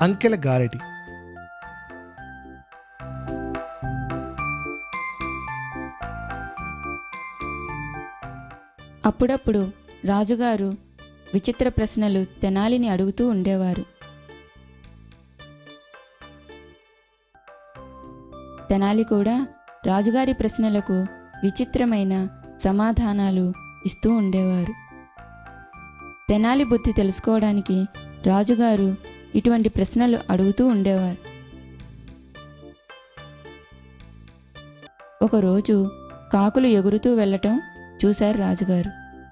అంకెల గారటి అప్పుడప్పుడు రాజుగారు విచిత్ర ప్రశ్నలు తెనాలిని అడుగుతూ ఉండేవారు తెనాలి కూడా రాజుగారి ప్రశ్నలకు విచిత్రమైన సమాధానాలు ఇస్తూ ఉండేవారు తెనాలి బుద్ధి తెలుసుకోవడానికి రాజుగారు ఇటువంటి ప్రశ్నలు అడుగుతూ ఉండేవారు ఒకరోజు కాకులు ఎగురుతూ వెళ్ళటం చూశారు రాజుగారు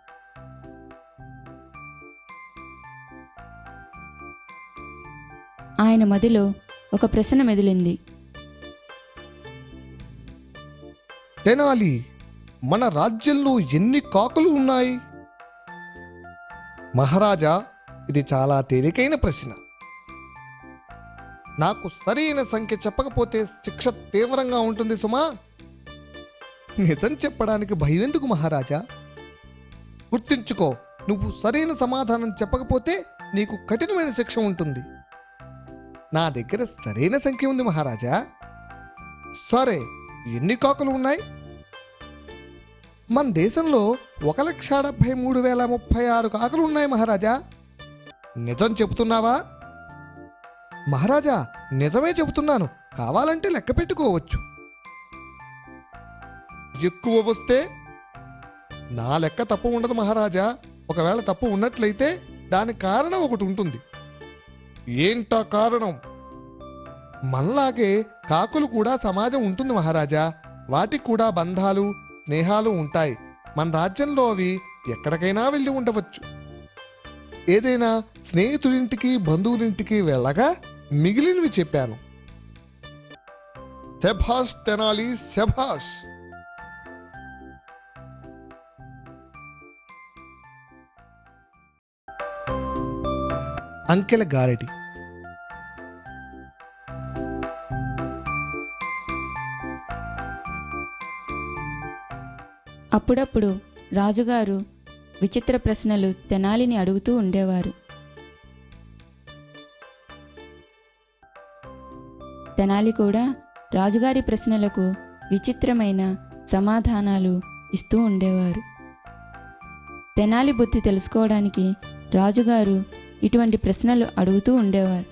ఆయన మదిలో ఒక ప్రశ్న మెదిలింది తెనాలి మన రాజ్యంలో ఎన్ని కాకులు ఉన్నాయి మహారాజా ఇది చాలా తేలికైన ప్రశ్న నాకు సరైన సంఖ్య చెప్పకపోతే శిక్ష తీవ్రంగా ఉంటుంది సుమా నిజం చెప్పడానికి భయం ఎందుకు మహారాజా గుర్తుంచుకో నువ్వు సరైన సమాధానం చెప్పకపోతే నీకు కఠినమైన శిక్ష ఉంటుంది నా దగ్గర సరైన సంఖ్య ఉంది మహారాజా సరే ఎన్ని కాకులు ఉన్నాయి మన దేశంలో ఒక లక్ష డెబ్భై మూడు వేల ముప్పై ఆరు కాకులు ఉన్నాయి మహారాజా నిజం చెబుతున్నావా మహారాజా నిజమే చెబుతున్నాను కావాలంటే లెక్క పెట్టుకోవచ్చు ఎక్కువ వస్తే నా లెక్క తప్పు ఉండదు మహారాజా ఒకవేళ తప్పు ఉన్నట్లయితే దాని కారణం ఒకటి ఉంటుంది ఏంటా కారణం మనలాగే కాకులు కూడా సమాజం ఉంటుంది మహారాజా వాటికి కూడా బంధాలు స్నేహాలు ఉంటాయి మన రాజ్యంలో అవి ఎక్కడికైనా వెళ్ళి ఉండవచ్చు ఏదైనా స్నేహితుడింటికి బంధువులింటికి వెళ్ళగా మిగిలినవి చెప్పాను శభాష్ తెనాలి శభాష్ అంకెల గారటి అప్పుడప్పుడు రాజుగారు విచిత్ర ప్రశ్నలు తెనాలిని అడుగుతూ ఉండేవారు తెనాలి కూడా రాజుగారి ప్రశ్నలకు విచిత్రమైన సమాధానాలు ఇస్తూ ఉండేవారు తెనాలి బుద్ధి తెలుసుకోవడానికి రాజుగారు ఇటువంటి ప్రశ్నలు అడుగుతూ ఉండేవారు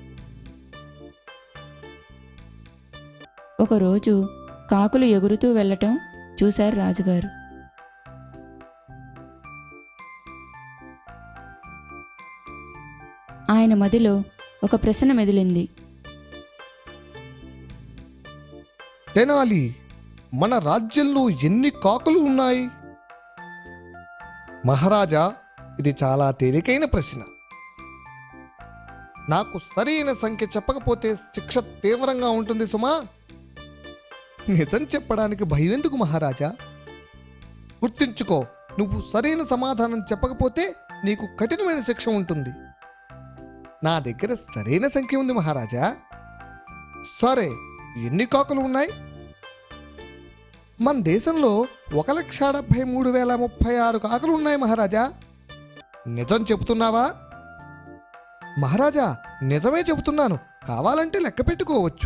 ఒకరోజు కాకులు ఎగురుతూ వెళ్ళటం చూశారు రాజుగారు ఆయన మదిలో ఒక ప్రశ్న మెదిలింది తెనాలి మన రాజ్యంలో ఎన్ని కాకులు ఉన్నాయి మహారాజా ఇది చాలా తేలికైన ప్రశ్న నాకు సరైన సంఖ్య చెప్పకపోతే శిక్ష తీవ్రంగా ఉంటుంది సుమా నిజం చెప్పడానికి భయం ఎందుకు మహారాజా గుర్తుంచుకో నువ్వు సరైన సమాధానం చెప్పకపోతే నీకు కఠినమైన శిక్ష ఉంటుంది నా దగ్గర సరైన సంఖ్య ఉంది మహారాజా సరే ఎన్ని కాకులు ఉన్నాయి మన దేశంలో ఒక లక్ష డెబ్భై మూడు వేల ముప్పై ఆరు కాకులు ఉన్నాయి మహారాజా నిజం చెబుతున్నావా మహారాజా నిజమే చెబుతున్నాను కావాలంటే లెక్క పెట్టుకోవచ్చు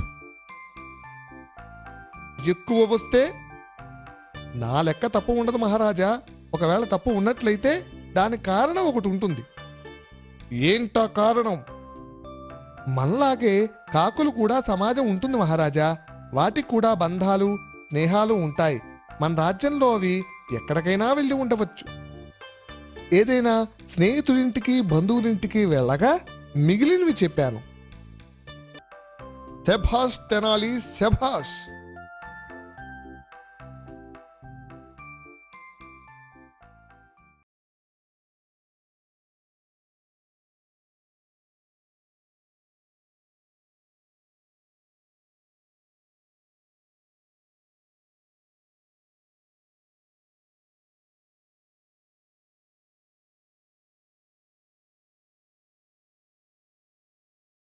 ఎక్కువ వస్తే నా లెక్క తప్పు ఉండదు మహారాజా ఒకవేళ తప్పు ఉన్నట్లయితే దాని కారణం ఒకటి ఉంటుంది ఏంటా కారణం మనలాగే కాకులు కూడా సమాజం ఉంటుంది మహారాజా వాటికి కూడా బంధాలు స్నేహాలు ఉంటాయి మన రాజ్యంలో అవి ఎక్కడికైనా వెళ్ళి ఉండవచ్చు ఏదైనా స్నేహితుడింటికి బంధువులింటికి వెళ్ళగా మిగిలినవి చెప్పాను శభాష్ తెనాలి శభాష్